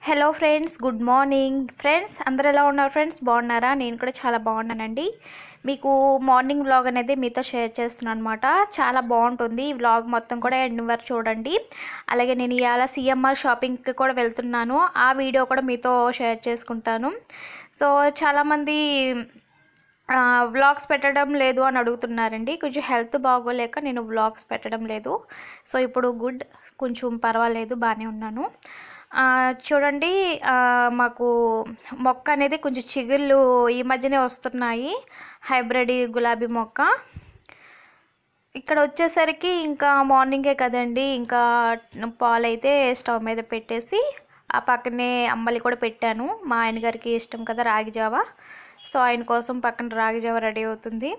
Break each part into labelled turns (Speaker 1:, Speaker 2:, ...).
Speaker 1: hello friends good morning friends అందరు ఎలా ఉన్నారు ఫ్రెండ్స్ బాగున్నారా నేను కూడా చాలా బాగున్నానండి మీకు మార్నింగ్ వ్లాగ్ అనేది మీతో షేర్ చేస్తున్నాను అనమాట చాలా బాగుంటుంది ఈ వ్లాగ్ మొత్తం కూడా ఎండ్ వరకు చూడండి అలాగే నేను ఇవాళ సిఎంఆర్ షాపింగ్కి కూడా వెళ్తున్నాను ఆ వీడియో కూడా మీతో షేర్ చేసుకుంటాను సో చాలామంది వ్లాగ్స్ పెట్టడం లేదు అని అడుగుతున్నారండి కొంచెం హెల్త్ బాగోలేక నేను వ్లాగ్స్ పెట్టడం లేదు సో ఇప్పుడు గుడ్ కొంచెం పర్వాలేదు బాగానే ఉన్నాను ఆ, చూడండి ఆ, మాకు మొక్క అనేది కొంచెం చిగుళ్ళు ఈ మధ్యనే వస్తున్నాయి హైబ్రిడ్ గులాబీ మొక్క ఇక్కడ వచ్చేసరికి ఇంకా మార్నింగే కదండి ఇంకా పాలు అయితే స్టవ్ మీద పెట్టేసి ఆ పక్కనే అంబలి కూడా పెట్టాను మా ఆయన గారికి ఇష్టం కదా రాగి జావ సో ఆయన కోసం పక్కన రాగి జావ రెడీ అవుతుంది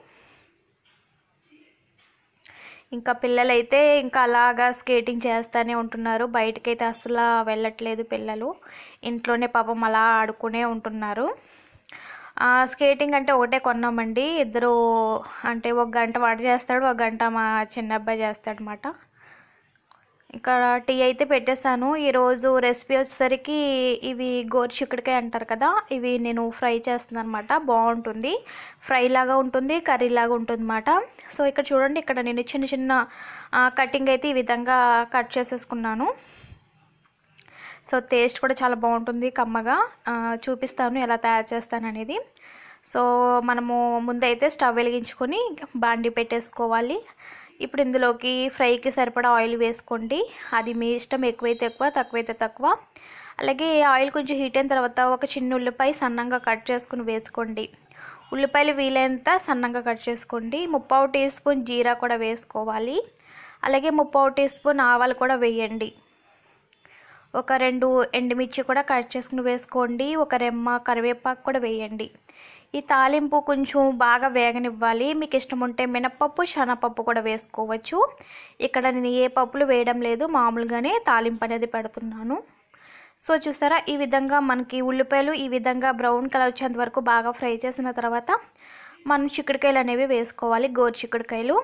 Speaker 1: ఇంకా పిల్లలైతే ఇంకా అలాగా స్కేటింగ్ చేస్తూనే ఉంటున్నారు బయటకైతే అసలు వెళ్ళట్లేదు పిల్లలు ఇంట్లోనే పాపం అలా ఆడుకునే ఉంటున్నారు ఆ, స్కేటింగ్ అంటే ఒకటే కొన్నామండి ఇద్దరు అంటే ఒక గంట వాడు చేస్తాడు ఒక గంట మా చిన్న అబ్బాయి చేస్తాడు అనమాట ఇక్కడ టీ అయితే పెట్టేశాను ఈరోజు రెసిపీ వచ్చేసరికి ఇవి గోరు చిక్కుడుకాయ అంటారు కదా ఇవి నేను ఫ్రై చేస్తున్నాను అనమాట బాగుంటుంది ఫ్రై లాగా ఉంటుంది కర్రీ లాగా ఉంటుంది అనమాట సో ఇక్కడ చూడండి ఇక్కడ నేను చిన్న చిన్న కటింగ్ అయితే ఈ విధంగా కట్ చేసేసుకున్నాను సో టేస్ట్ కూడా చాలా బాగుంటుంది కమ్మగా ఆ, చూపిస్తాను ఎలా తయారు చేస్తాను అనేది సో మనము ముందైతే స్టవ్ వెలిగించుకొని బాండి పెట్టేసుకోవాలి ఇప్పుడు ఇందులోకి ఫ్రైకి సరిపడా ఆయిల్ వేసుకోండి అది మీ ఇష్టం ఎక్కువైతే ఎక్కువ తక్కువైతే తక్కువ అలాగే ఆయిల్ కొంచెం హీట్ అయిన తర్వాత ఒక చిన్న ఉల్లిపాయ సన్నంగా కట్ చేసుకుని వేసుకోండి ఉల్లిపాయలు వీలైనంత సన్నంగా కట్ చేసుకోండి ముప్పావు టీ స్పూన్ జీరా కూడా వేసుకోవాలి అలాగే ముప్పావు టీ స్పూన్ ఆవాలు కూడా వేయండి ఒక రెండు ఎండుమిర్చి కూడా కట్ చేసుకుని వేసుకోండి ఒక రెమ్మ కరివేపాకు కూడా వేయండి ఈ తాలింపు కొంచెం బాగా వేగనివ్వాలి మీకు ఇష్టం ఉంటే మినపప్పు శనగపప్పు కూడా వేసుకోవచ్చు ఇక్కడ నేను ఏ పప్పులు వేయడం లేదు మామూలుగానే తాలింపు అనేది పెడుతున్నాను సో చూసారా ఈ విధంగా మనకి ఉల్లిపాయలు ఈ విధంగా బ్రౌన్ కలర్ వచ్చేంత వరకు బాగా ఫ్రై చేసిన తర్వాత మనం చిక్కుడుకాయలు అనేవి వేసుకోవాలి గోరు చిక్కుడుకాయలు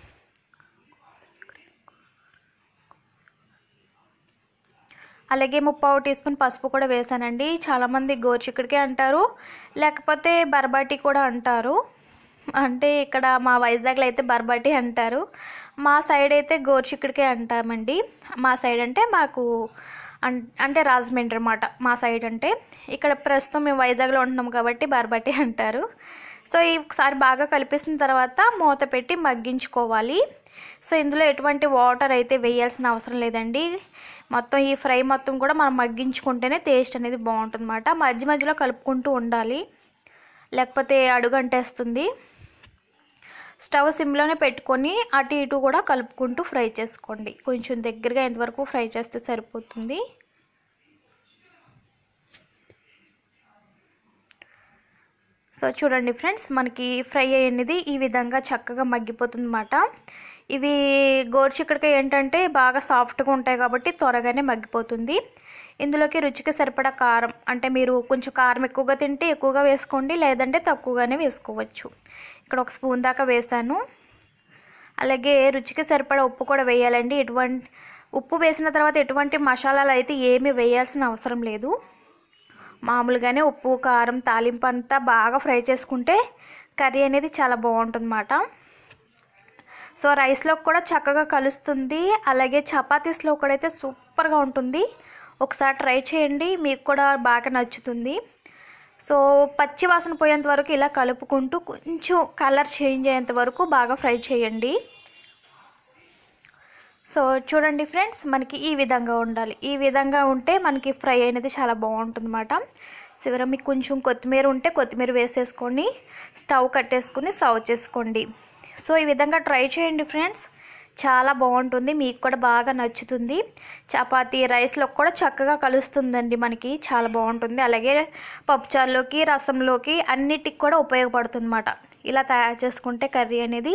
Speaker 1: అలాగే ముప్పావు టీ స్పూన్ పసుపు కూడా వేసానండి చాలామంది గోరుచిక్కుడికే అంటారు లేకపోతే బర్బాటి కూడా అంటారు అంటే ఇక్కడ మా వైజాగ్లో అయితే బర్బాటి అంటారు మా సైడ్ అయితే గోరుచిక్కుడికే అంటామండి మా సైడ్ అంటే మాకు అన్ అంటే రాజమండ్రి అన్నమాట మా సైడ్ అంటే ఇక్కడ ప్రస్తుతం మేము వైజాగ్లో ఉంటున్నాం కాబట్టి బర్బాటి అంటారు సో ఈ ఒకసారి బాగా కలిపేసిన తర్వాత మూత పెట్టి మగ్గించుకోవాలి సో ఇందులో ఎటువంటి వాటర్ అయితే వేయాల్సిన అవసరం లేదండి మొత్తం ఈ ఫ్రై మొత్తం కూడా మనం మగ్గించుకుంటేనే టేస్ట్ అనేది బాగుంటుందన్నమాట మధ్య మధ్యలో కలుపుకుంటూ ఉండాలి లేకపోతే అడుగంటేస్తుంది స్టవ్ సిమ్లోనే పెట్టుకొని అటు ఇటు కూడా కలుపుకుంటూ ఫ్రై చేసుకోండి కొంచెం దగ్గరగా ఎంతవరకు ఫ్రై చేస్తే సరిపోతుంది సో చూడండి ఫ్రెండ్స్ మనకి ఫ్రై అయ్యేది ఈ విధంగా చక్కగా మగ్గిపోతుంది అన్నమాట ఇవి గోరుచిక్కడికాయ ఏంటంటే బాగా సాఫ్ట్గా ఉంటాయి కాబట్టి త్వరగానే మగ్గిపోతుంది ఇందులోకి రుచికి సరిపడా కారం అంటే మీరు కొంచెం కారం ఎక్కువగా తింటే ఎక్కువగా వేసుకోండి లేదంటే తక్కువగానే వేసుకోవచ్చు ఇక్కడ ఒక స్పూన్ దాకా వేసాను అలాగే రుచికి సరిపడా ఉప్పు కూడా వేయాలండి ఎటువంటి ఉప్పు వేసిన తర్వాత ఎటువంటి మసాలాలు అయితే ఏమీ వేయాల్సిన అవసరం లేదు మామూలుగానే ఉప్పు కారం తాలింపు అంతా బాగా ఫ్రై చేసుకుంటే కర్రీ అనేది చాలా బాగుంటుందన్నమాట సో రైస్లో కూడా చక్కగా కలుస్తుంది అలాగే చపాతీస్లో కూడా అయితే సూపర్గా ఉంటుంది ఒకసారి ట్రై చేయండి మీకు కూడా బాగా నచ్చుతుంది సో పచ్చి వాసన పోయేంత వరకు ఇలా కలుపుకుంటూ కొంచెం కలర్ చేంజ్ అయ్యేంత వరకు బాగా ఫ్రై చేయండి సో చూడండి ఫ్రెండ్స్ మనకి ఈ విధంగా ఉండాలి ఈ విధంగా ఉంటే మనకి ఫ్రై అనేది చాలా బాగుంటుంది అన్నమాట చివర మీకు కొంచెం కొత్తిమీర ఉంటే కొత్తిమీర వేసేసుకొని స్టవ్ కట్టేసుకుని సర్వ్ చేసుకోండి సో ఈ విధంగా ట్రై చేయండి ఫ్రెండ్స్ చాలా బాగుంటుంది మీకు కూడా బాగా నచ్చుతుంది చపాతీ రైస్లో కూడా చక్కగా కలుస్తుందండి మనకి చాలా బాగుంటుంది అలాగే పప్పుచారులోకి రసంలోకి అన్నిటికి కూడా ఉపయోగపడుతుంది అన్నమాట ఇలా తయారు చేసుకుంటే కర్రీ అనేది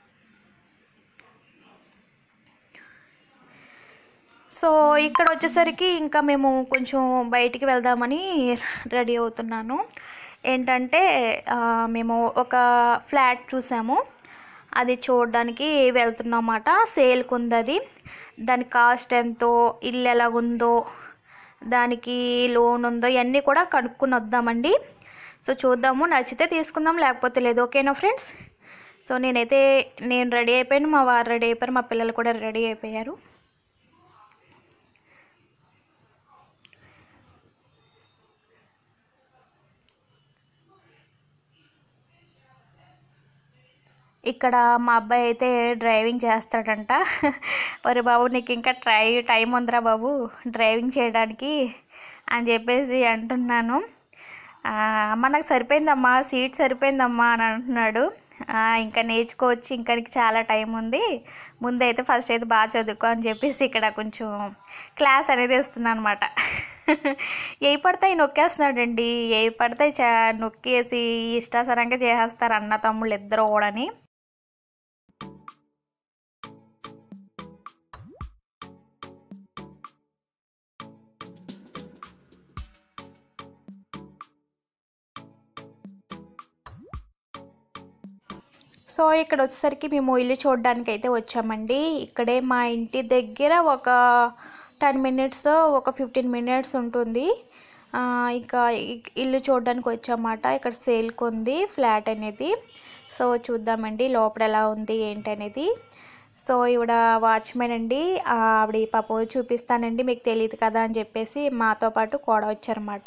Speaker 1: సో ఇక్కడ వచ్చేసరికి ఇంకా మేము కొంచెం బయటికి వెళ్దామని రెడీ అవుతున్నాను ఏంటంటే ఆ, మేము ఒక ఫ్లాట్ చూసాము అది చూడడానికి వెళ్తున్నమాట సేల్కి ఉంది అది దాని కాస్ట్ ఎంతో ఇల్లు ఎలాగుందో దానికి లోన్ ఉందో ఇవన్నీ కూడా కనుక్కొని వద్దామండి సో చూద్దాము నచ్చితే తీసుకుందాం లేకపోతే లేదు ఓకేనా ఫ్రెండ్స్ సో నేనైతే నేను రెడీ అయిపోయాను మా వారు రెడీ అయిపోయారు మా పిల్లలు కూడా రెడీ అయిపోయారు ఇక్కడ మా అబ్బాయి అయితే డ్రైవింగ్ చేస్తాడంట మరి బాబు నీకు ఇంకా ట్రై టైం ఉందిరా బాబు డ్రైవింగ్ చేయడానికి అని చెప్పేసి అంటున్నాను ఆ, అమ్మ నాకు సరిపోయిందమ్మా సీట్ సరిపోయిందమ్మా అని అంటున్నాడు ఆ, ఇంకా నేర్చుకోవచ్చు ఇంకా నీకు చాలా టైం ఉంది ముందైతే ఫస్ట్ అయితే బాగా చదువుకో అని చెప్పేసి ఇక్కడ కొంచెం క్లాస్ అనేది ఇస్తున్నాను అనమాట ఏ పడతాయి నొక్కేస్తున్నాడండి ఏ పడతాయి చా నొక్కేసి ఇష్టాసరంగా చేసేస్తారు అన్న తమ్ముళ్ళు ఇద్దరు ఓడని సో ఇక్కడ వచ్చేసరికి మేము ఇల్లు చూడడానికి అయితే వచ్చామండి ఇక్కడే మా ఇంటి దగ్గర ఒక టెన్ మినిట్స్ ఒక ఫిఫ్టీన్ మినిట్స్ ఉంటుంది ఆ, ఇంకా ఇ- ఇల్లు చూడడానికి వచ్చామాట ఇక్కడ సేల్కి ఉంది ఫ్లాట్ అనేది సో చూద్దామండి లోపల ఎలా ఉంది ఏంటి అనేది సో ఇవిడ వాచ్మెన్ అండి ఆ, ఆవిడ ఈ పాప చూపిస్తానండి మీకు తెలియదు కదా అని చెప్పేసి మాతో పాటు కూడా వచ్చారన్నమాట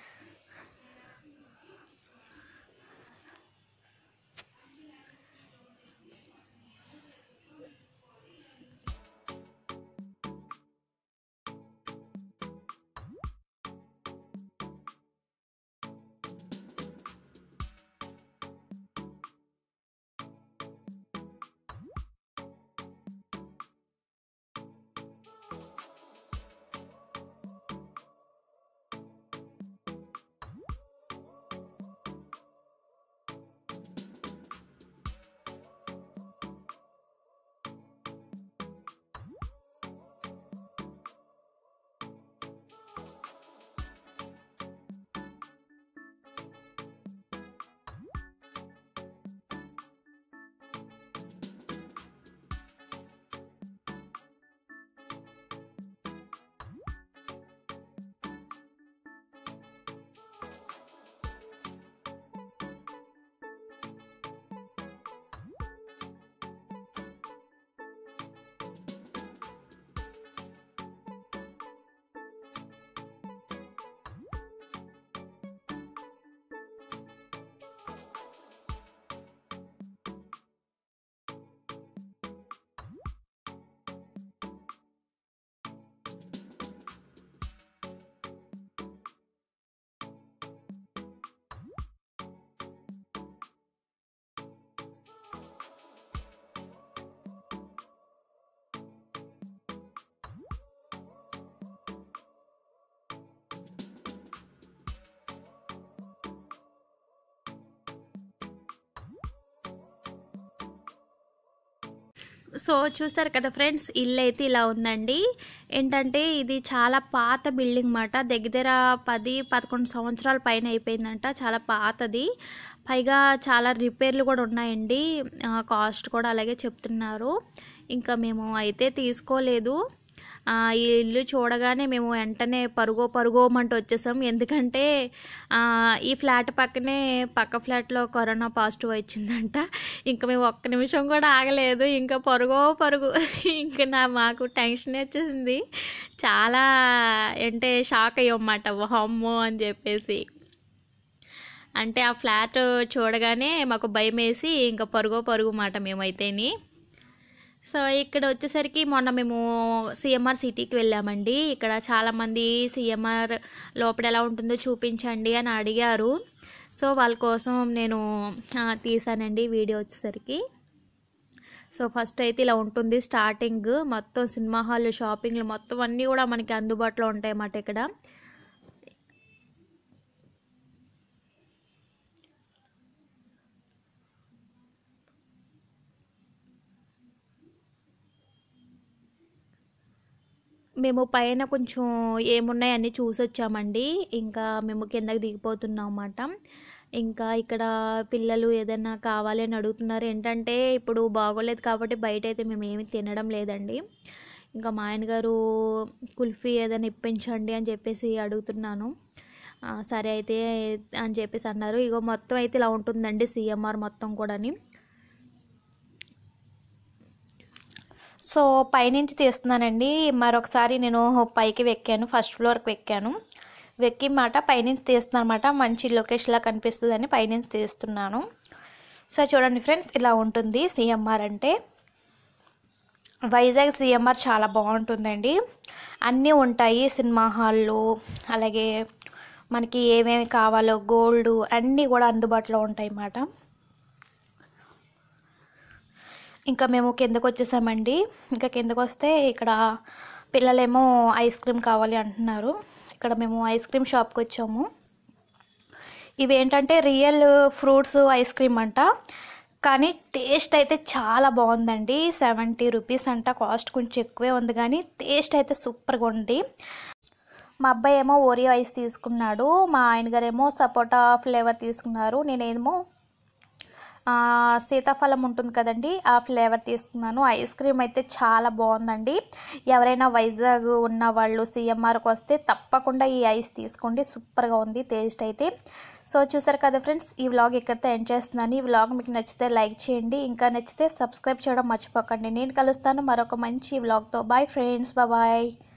Speaker 1: సో చూస్తారు కదా ఫ్రెండ్స్ ఇల్లు అయితే ఇలా ఉందండి ఏంటంటే ఇది చాలా పాత బిల్డింగ్ మాట దగ్గర పది పదకొండు సంవత్సరాల పైన అయిపోయిందంట చాలా పాతది పైగా చాలా రిపేర్లు కూడా ఉన్నాయండి ఆ, కాస్ట్ కూడా అలాగే చెప్తున్నారు ఇంకా మేము అయితే తీసుకోలేదు ఆ, ఈ ఇల్లు చూడగానే మేము వెంటనే పరుగో పరుగోమంటూ వచ్చేసాం ఎందుకంటే ఆ, ఈ ఫ్లాట్ పక్కనే పక్క ఫ్లాట్లో కరోనా పాజిటివ్ వచ్చిందంట ఇంకా మేము ఒక్క నిమిషం కూడా ఆగలేదు ఇంకా పరుగో పరుగు ఇంకా నా మాకు టెన్షన్ వచ్చేసింది చాలా అంటే షాక్ అయ్యమాట అమ్మో అని చెప్పేసి అంటే ఆ ఫ్లాట్ చూడగానే మాకు భయం వేసి ఇంకా పరుగో పరుగు మాట మేమైతేని సో ఇక్కడ వచ్చేసరికి మొన్న మేము సిఎంఆర్ సిటీకి వెళ్ళామండి ఇక్కడ చాలామంది సిఎంఆర్ లోపల ఎలా ఉంటుందో చూపించండి అని అడిగారు సో వాళ్ళ కోసం నేను ఆ, తీసానండి వీడియో వచ్చేసరికి సో ఫస్ట్ అయితే ఇలా ఉంటుంది స్టార్టింగ్ మొత్తం సినిమా హాల్ షాపింగ్లు మొత్తం అన్నీ కూడా మనకి అందుబాటులో ఉంటాయి అన్నమాట ఇక్కడ మేము పైన కొంచెం ఏమున్నాయి అన్నీ చూసి వచ్చామండి ఇంకా మేము కిందకి దిగిపోతున్నాం అన్నమాట ఇంకా ఇక్కడ పిల్లలు ఏదైనా కావాలి అని అడుగుతున్నారు ఏంటంటే ఇప్పుడు బాగోలేదు కాబట్టి బయట అయితే మేము ఏమి తినడం లేదండి ఇంకా మా ఆయన గారు కుల్ఫీ ఏదైనా ఇప్పించండి అని చెప్పేసి అడుగుతున్నాను ఆ, సరే అయితే అని చెప్పేసి అన్నారు ఇగో మొత్తం అయితే ఇలా ఉంటుందండి సిఎంఆర్ మొత్తం కూడాని సో పైనుంచి తీస్తున్నానండి మరొకసారి నేను పైకి వెక్కాను ఫస్ట్ ఫ్లోర్కి వెక్కాను వెక్కి మాట పైనుంచి తీస్తున్నాను అనమాట మంచి లొకేషన్లా కనిపిస్తుందని పైనుంచి తీస్తున్నాను సో చూడండి ఫ్రెండ్స్ ఇలా ఉంటుంది సిఎంఆర్ అంటే వైజాగ్ సిఎంఆర్ చాలా బాగుంటుందండి అన్నీ ఉంటాయి సినిమా హాళ్ళు అలాగే మనకి ఏమేమి కావాలో గోల్డ్ అన్నీ కూడా అందుబాటులో ఉంటాయి అన్నమాట ఇంకా మేము కిందకు వచ్చేసామండి ఇంకా కిందకు వస్తే ఇక్కడ పిల్లలేమో ఐస్ క్రీమ్ కావాలి అంటున్నారు ఇక్కడ మేము ఐస్ క్రీమ్ షాప్కి వచ్చాము ఇవి ఏంటంటే రియల్ ఫ్రూట్స్ ఐస్ క్రీమ్ అంట కానీ టేస్ట్ అయితే చాలా బాగుందండి సెవెంటీ రూపీస్ అంట కాస్ట్ కొంచెం ఎక్కువే ఉంది కానీ టేస్ట్ అయితే సూపర్గా ఉంది మా అబ్బాయి ఏమో ఓరియో ఐస్ తీసుకున్నాడు మా ఆయన గారేమో సపోటా ఫ్లేవర్ తీసుకున్నారు నేనేమో ఆ, సీతాఫలం ఉంటుంది కదండి ఆ ఫ్లేవర్ తీసుకున్నాను ఐస్ క్రీమ్ అయితే చాలా బాగుందండి ఎవరైనా వైజాగ్ ఉన్న వాళ్ళు సిఎంఆర్కి వస్తే తప్పకుండా ఈ ఐస్ తీసుకోండి సూపర్గా ఉంది టేస్ట్ అయితే సో చూసారు కదా ఫ్రెండ్స్ ఈ వ్లాగ్ ఇక్కడితో ఎండ్ చేస్తున్నాను ఈ వ్లాగ్ మీకు నచ్చితే లైక్ చేయండి ఇంకా నచ్చితే సబ్స్క్రైబ్ చేయడం మర్చిపోకండి నేను కలుస్తాను మరొక మంచి వ్లాగ్తో బాయ్ ఫ్రెండ్స్ బాయ్